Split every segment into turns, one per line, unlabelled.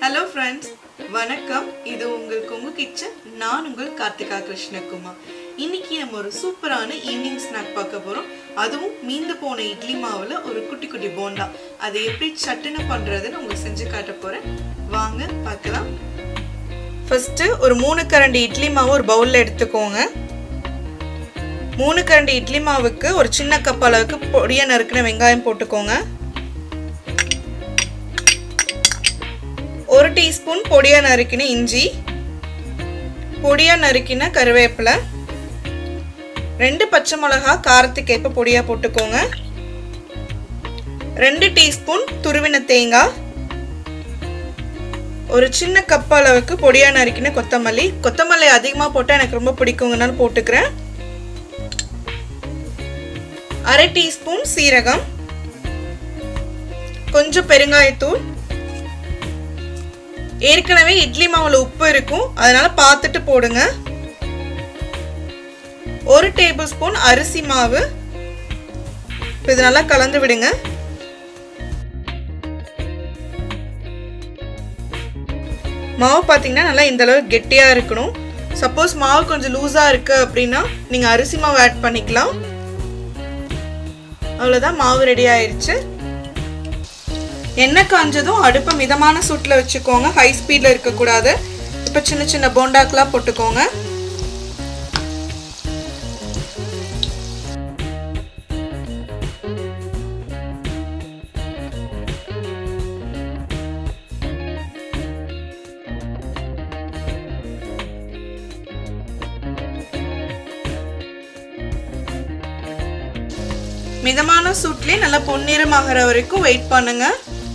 hello friends வணக்கம் இது உங்கள் கொங்கு கிச்சன் நான் உங்கள் கார்த்திகா கிருஷ்ணகுமார் இன்னைக்கு நம்ம ஒரு சூப்பரான ஈவினிங் ஸ்நாக் பார்க்க போகிறோம் அதுவும் மீந்து போன இட்லி மாவில் ஒரு குட்டி குட்டி போண்டா அதை எப்படி சட்டுன்னு பண்ணுறதுன்னு உங்களுக்கு செஞ்சு காட்ட போகிறேன் வாங்க பார்க்கலாம் ஃபஸ்ட்டு ஒரு மூணு கரண்டி இட்லி மாவு ஒரு பவுலில் எடுத்துக்கோங்க மூணு கரண்டி இட்லி மாவுக்கு ஒரு சின்ன கப் அளவுக்கு பொடியாக நறுக்கின வெங்காயம் போட்டுக்கோங்க ஒரு டீஸ்பூன் பொடியாக நறுக்கின இஞ்சி பொடியாக நறுக்கின கருவேப்பிலை ரெண்டு பச்சை மிளகா காரத்துக்கு ஏற்ப பொடியாக போட்டுக்கோங்க ரெண்டு டீஸ்பூன் துருவின தேங்காய் ஒரு சின்ன கப் அளவுக்கு பொடியாக நறுக்கின கொத்தமல்லி கொத்தமல்லி அதிகமாக போட்டால் எனக்கு ரொம்ப பிடிக்குங்கனால போட்டுக்கிறேன் அரை டீஸ்பூன் சீரகம் கொஞ்சம் பெருங்காயத்தூள் ஏற்கனவே இட்லி மாவில் உப்பு இருக்கும் அதனால பார்த்துட்டு போடுங்க ஒரு டேபிள் ஸ்பூன் அரிசி மாவு இது நல்லா கலந்து விடுங்க மாவு பார்த்தீங்கன்னா நல்லா இந்த அளவு கெட்டியாக இருக்கணும் சப்போஸ் மாவு கொஞ்சம் லூஸாக இருக்குது அப்படின்னா நீங்கள் அரிசி மாவு ஆட் பண்ணிக்கலாம் அவ்வளோதான் மாவு ரெடி ஆயிடுச்சு எண்ணெய் காஞ்சதும் அடுப்பை மிதமான சூட்டில் வச்சுக்கோங்க ஹை ஸ்பீடில் இருக்கக்கூடாது இப்போ சின்ன சின்ன போண்டாக்கெலாம் போட்டுக்கோங்க மிதமான சூட்லேயே நல்லா பொன்னிறமாகிற வரைக்கும் வெயிட் பண்ணுங்க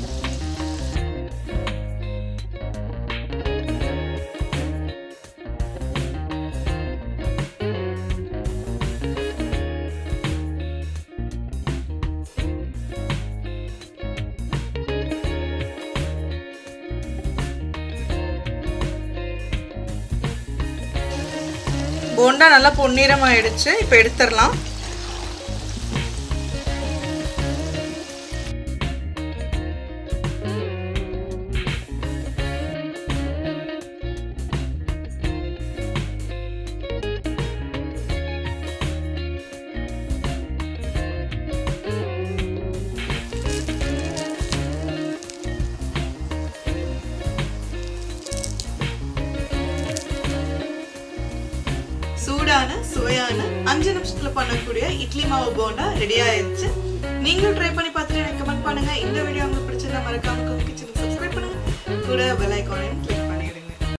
போண்டா நல்லா பொன்னிறம் ஆயிடுச்சு இப்போ எடுத்துடலாம் சூடான சுவையான அஞ்சு நிமிஷத்துல பண்ணக்கூடிய இட்லி மாவு போண்டா ரெடி ஆயிடுச்சு நீங்களும் ட்ரை பண்ணி பார்த்துட்டு எனக்கு கமெண்ட் பண்ணுங்க இந்த வீடியோ உங்களுக்கு பிடிச்சிருந்தா மறக்காம கிச்சன் சப்ஸ்கிரைப் பண்ணுங்க கூட பெல் ஐக்கானையும்